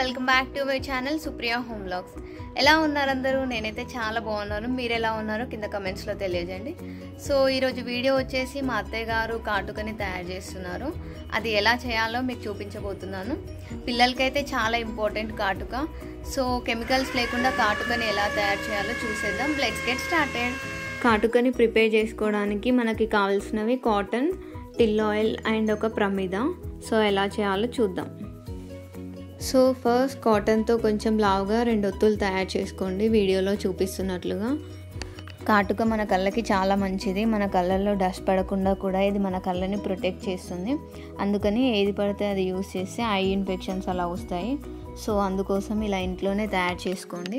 welcome back to my channel Supriya home blogs ఎలా ఉన్నారు అందరూ నేనైతే చాలా బాగున్నాను మీరు ఎలా ఉన్నారో కింద కమెంట్స్లో తెలియజేయండి సో ఈరోజు వీడియో వచ్చేసి మా అత్తయ్య గారు కాటుకని తయారు చేస్తున్నారు అది ఎలా చేయాలో మీకు చూపించబోతున్నాను పిల్లలకైతే చాలా ఇంపార్టెంట్ కాటుక సో కెమికల్స్ లేకుండా కాటుకని ఎలా తయారు చేయాలో చూసేద్దాం లెట్స్ గెట్ స్టార్టెడ్ కాటుకని ప్రిపేర్ చేసుకోవడానికి మనకి కావాల్సినవి కాటన్ టిల్ ఆయిల్ అండ్ ఒక ప్రమిద సో ఎలా చేయాలో చూద్దాం సో ఫస్ట్ కాటన్తో కొంచెం లావుగా రెండు ఒత్తులు తయారు చేసుకోండి వీడియోలో చూపిస్తున్నట్లుగా కాటుక మన కళ్ళకి చాలా మంచిది మన కళ్ళల్లో డస్ట్ పడకుండా కూడా ఇది మన కళ్ళని ప్రొటెక్ట్ చేస్తుంది అందుకని ఏది పడితే అది యూస్ చేస్తే ఐ ఇన్ఫెక్షన్స్ అలా వస్తాయి సో అందుకోసం ఇలా ఇంట్లోనే తయారు చేసుకోండి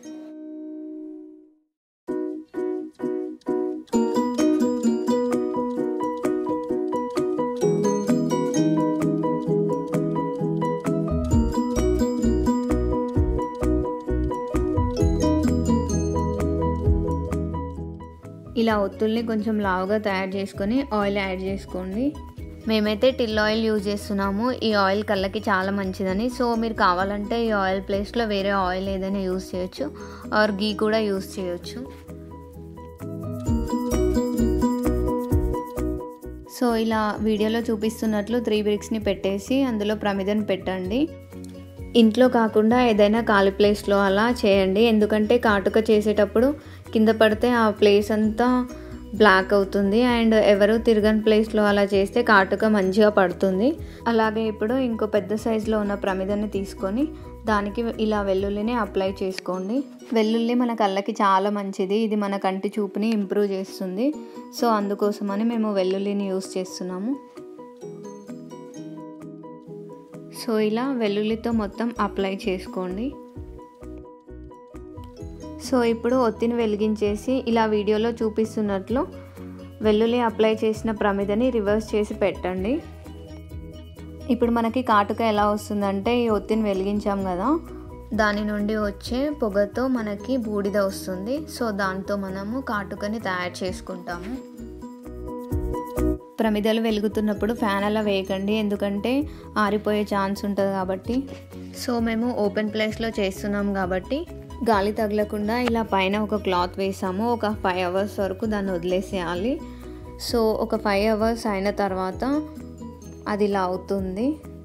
ఇలా ఒత్తుల్ని కొంచెం లావుగా తయారు చేసుకొని ఆయిల్ యాడ్ చేసుకోండి మేమైతే టిల్ ఆయిల్ యూజ్ చేస్తున్నాము ఈ ఆయిల్ కళ్ళకి చాలా మంచిదని సో మీరు కావాలంటే ఈ ఆయిల్ ప్లేస్లో వేరే ఆయిల్ ఏదైనా యూజ్ చేయొచ్చు ఆర్ గీ కూడా యూజ్ చేయొచ్చు సో ఇలా వీడియోలో చూపిస్తున్నట్లు త్రీ బ్రిక్స్ని పెట్టేసి అందులో ప్రమిదను పెట్టండి ఇంట్లో కాకుండా ఏదైనా ఖాళీ ప్లేస్లో అలా చేయండి ఎందుకంటే కాటుక చేసేటప్పుడు కింద పడితే ఆ ప్లేస్ అంతా బ్లాక్ అవుతుంది అండ్ ఎవరు తిరగని ప్లేస్లో అలా చేస్తే కాటుక మంచిగా పడుతుంది అలాగే ఇప్పుడు ఇంకో పెద్ద సైజులో ఉన్న ప్రమిదని తీసుకొని దానికి ఇలా వెల్లుల్లిని అప్లై చేసుకోండి వెల్లుల్లి మన కళ్ళకి చాలా మంచిది ఇది మన కంటి చూపుని ఇంప్రూవ్ చేస్తుంది సో అందుకోసమని మేము వెల్లుల్లిని యూస్ చేస్తున్నాము సో ఇలా వెల్లుల్లితో మొత్తం అప్లై చేసుకోండి సో ఇప్పుడు ఒత్తిని వెలిగించేసి ఇలా వీడియోలో చూపిస్తున్నట్లు వెల్లుల్లి అప్లై చేసిన ప్రమిదని రివర్స్ చేసి పెట్టండి ఇప్పుడు మనకి కాటుక ఎలా వస్తుందంటే ఈ ఒత్తిని వెలిగించాం కదా దాని నుండి వచ్చే పొగతో మనకి బూడిద వస్తుంది సో దాంతో మనము కాటుకని తయారు చేసుకుంటాము ప్రమిదలు వెలుగుతున్నప్పుడు ఫ్యాన్ అలా వేయకండి ఎందుకంటే ఆరిపోయే ఛాన్స్ ఉంటుంది కాబట్టి సో మేము ఓపెన్ ప్లేస్లో చేస్తున్నాం కాబట్టి గాలి తగలకుండా ఇలా పైన ఒక క్లాత్ వేసాము ఒక ఫైవ్ అవర్స్ వరకు దాన్ని వదిలేసేయాలి సో ఒక ఫైవ్ అవర్స్ అయిన తర్వాత అది ఇలా అవుతుంది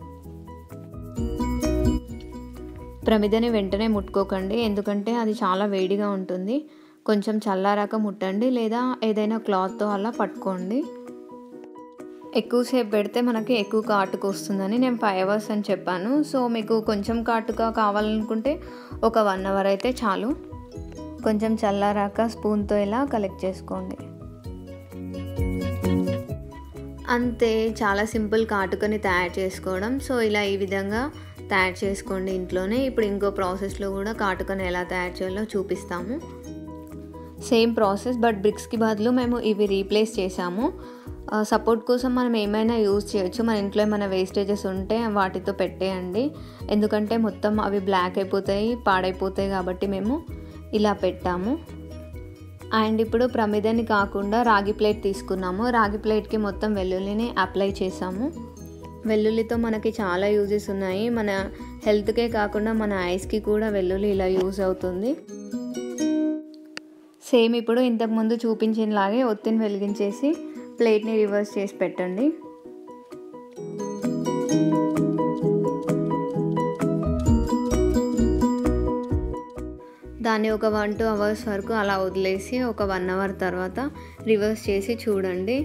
ప్రమిదని వెంటనే ముట్టుకోకండి ఎందుకంటే అది చాలా వేడిగా ఉంటుంది కొంచెం చల్లారాక ముట్టండి లేదా ఏదైనా క్లాత్తో అలా పట్టుకోండి ఎక్కువసేపు పెడితే మనకి ఎక్కువ కాటుక వస్తుందని నేను ఫైవ్ అవర్స్ అని చెప్పాను సో మీకు కొంచెం కాటుక కావాలనుకుంటే ఒక వన్ అవర్ అయితే చాలు కొంచెం చల్లారాక స్పూన్తో ఇలా కలెక్ట్ చేసుకోండి అంతే చాలా సింపుల్ కాటుకని తయారు చేసుకోవడం సో ఇలా ఈ విధంగా తయారు చేసుకోండి ఇంట్లోనే ఇప్పుడు ఇంకో ప్రాసెస్లో కూడా కాటుకని ఎలా తయారు చేయాలో చూపిస్తాము సేమ్ ప్రాసెస్ బట్ బ్రిక్స్కి బదులు మేము ఇవి రీప్లేస్ చేసాము సపోర్ట్ కోసం మనం ఏమైనా యూజ్ చేయొచ్చు మన ఇంట్లో ఏమైనా వేస్టేజెస్ ఉంటే వాటితో పెట్టేయండి ఎందుకంటే మొత్తం అవి బ్లాక్ అయిపోతాయి పాడైపోతాయి కాబట్టి మేము ఇలా పెట్టాము అండ్ ఇప్పుడు ప్రమిదని కాకుండా రాగి ప్లేట్ తీసుకున్నాము రాగి ప్లేట్కి మొత్తం వెల్లుల్లిని అప్లై చేసాము వెల్లుల్లితో మనకి చాలా యూజెస్ ఉన్నాయి మన హెల్త్కే కాకుండా మన ఐస్కి కూడా వెల్లుల్లి ఇలా యూజ్ అవుతుంది సేమ్ ఇప్పుడు ఇంతకుముందు చూపించినలాగే ఒత్తిని వెలిగించేసి ప్లేట్ని రివర్స్ చేసి పెట్టండి దాన్ని ఒక వన్ టూ అవర్స్ వరకు అలా వదిలేసి ఒక వన్ అవర్ తర్వాత రివర్స్ చేసి చూడండి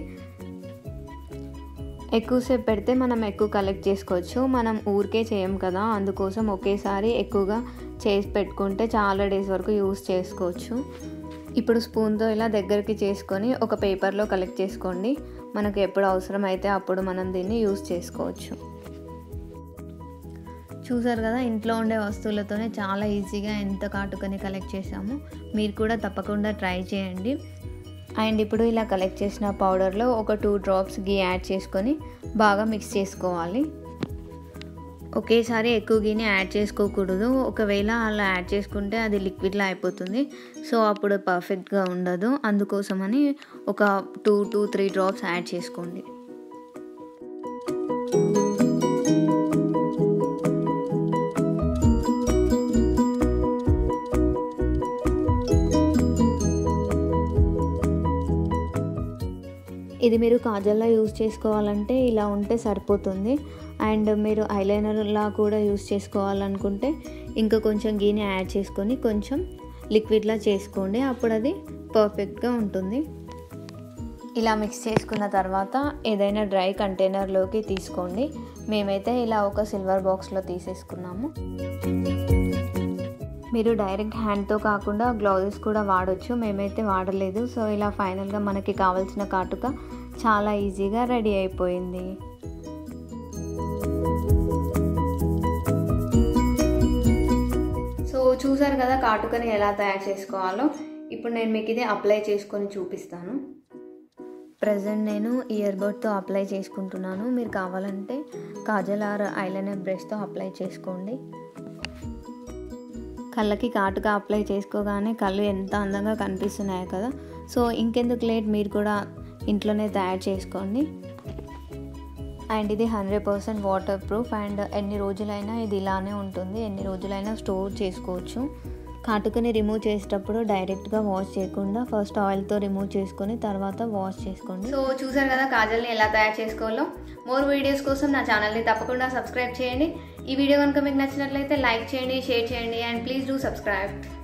ఎక్కువసేపు పెడితే మనం ఎక్కువ కలెక్ట్ చేసుకోవచ్చు మనం ఊరికే చేయం కదా అందుకోసం ఒకేసారి ఎక్కువగా చేసి పెట్టుకుంటే చాలా డేస్ వరకు యూస్ చేసుకోవచ్చు ఇప్పుడు స్పూన్తో ఇలా దగ్గరికి చేసుకొని ఒక పేపర్లో కలెక్ట్ చేసుకోండి మనకు ఎప్పుడు అవసరం అయితే అప్పుడు మనం దీన్ని యూస్ చేసుకోవచ్చు చూసారు కదా ఇంట్లో ఉండే వస్తువులతోనే చాలా ఈజీగా ఎంత కాటుకని కలెక్ట్ చేసాము మీరు కూడా తప్పకుండా ట్రై చేయండి అండ్ ఇప్పుడు ఇలా కలెక్ట్ చేసిన పౌడర్లో ఒక టూ డ్రాప్స్ గీ యాడ్ చేసుకొని బాగా మిక్స్ చేసుకోవాలి ఒకేసారి ఎక్కువ గీని యాడ్ చేసుకోకూడదు ఒకవేళ అలా యాడ్ చేసుకుంటే అది లిక్విడ్లా అయిపోతుంది సో అప్పుడు పర్ఫెక్ట్గా ఉండదు అందుకోసమని ఒక two two three drops add చేసుకోండి ఇది మీరు కాజల్లా యూజ్ చేసుకోవాలంటే ఇలా ఉంటే సరిపోతుంది అండ్ మీరు ఐలైనర్లా కూడా యూజ్ చేసుకోవాలనుకుంటే ఇంకా కొంచెం గీని యాడ్ చేసుకొని కొంచెం లిక్విడ్లా చేసుకోండి అప్పుడు అది పర్ఫెక్ట్గా ఉంటుంది ఇలా మిక్స్ చేసుకున్న తర్వాత ఏదైనా డ్రై కంటైనర్లోకి తీసుకోండి మేమైతే ఇలా ఒక సిల్వర్ బాక్స్లో తీసేసుకున్నాము మీరు డైరెక్ట్ హ్యాండ్తో కాకుండా గ్లౌజెస్ కూడా వాడచ్చు మేమైతే వాడలేదు సో ఇలా ఫైనల్గా మనకి కావాల్సిన కాటుక చాలా ఈజీగా రెడీ అయిపోయింది సో చూసారు కదా కాటుకని ఎలా తయారు చేసుకోవాలో ఇప్పుడు నేను మీకు ఇది అప్లై చేసుకొని చూపిస్తాను ప్రజెంట్ నేను ఇయర్ బడ్తో అప్లై చేసుకుంటున్నాను మీరు కావాలంటే కాజల్ ఆర్ ఐలైనర్ బ్రష్తో అప్లై చేసుకోండి కళ్ళకి కాటుగా అప్లై చేసుకోగానే కళ్ళు ఎంత అందంగా కనిపిస్తున్నాయి కదా సో ఇంకెందుకు లేట్ మీరు కూడా ఇంట్లోనే తయారు చేసుకోండి అండ్ ఇది hundred percent waterproof and ఎన్ని రోజులైనా ఇది ఇలానే ఉంటుంది ఎన్ని రోజులైనా స్టోర్ చేసుకోవచ్చు కాటుకని రిమూవ్ చేసేటప్పుడు డైరెక్ట్గా వాష్ చేయకుండా ఫస్ట్ ఆయిల్తో రిమూవ్ చేసుకొని తర్వాత వాష్ చేసుకోండి సో చూసారు కదా కాజల్ని ఎలా తయారు చేసుకోవాలో మోర్ వీడియోస్ కోసం నా ఛానల్ని తప్పకుండా సబ్స్క్రైబ్ చేయండి ఈ వీడియో కనుక మీకు నచ్చినట్లయితే లైక్ చేయండి షేర్ చేయండి అండ్ ప్లీజ్ డూ సబ్స్క్రైబ్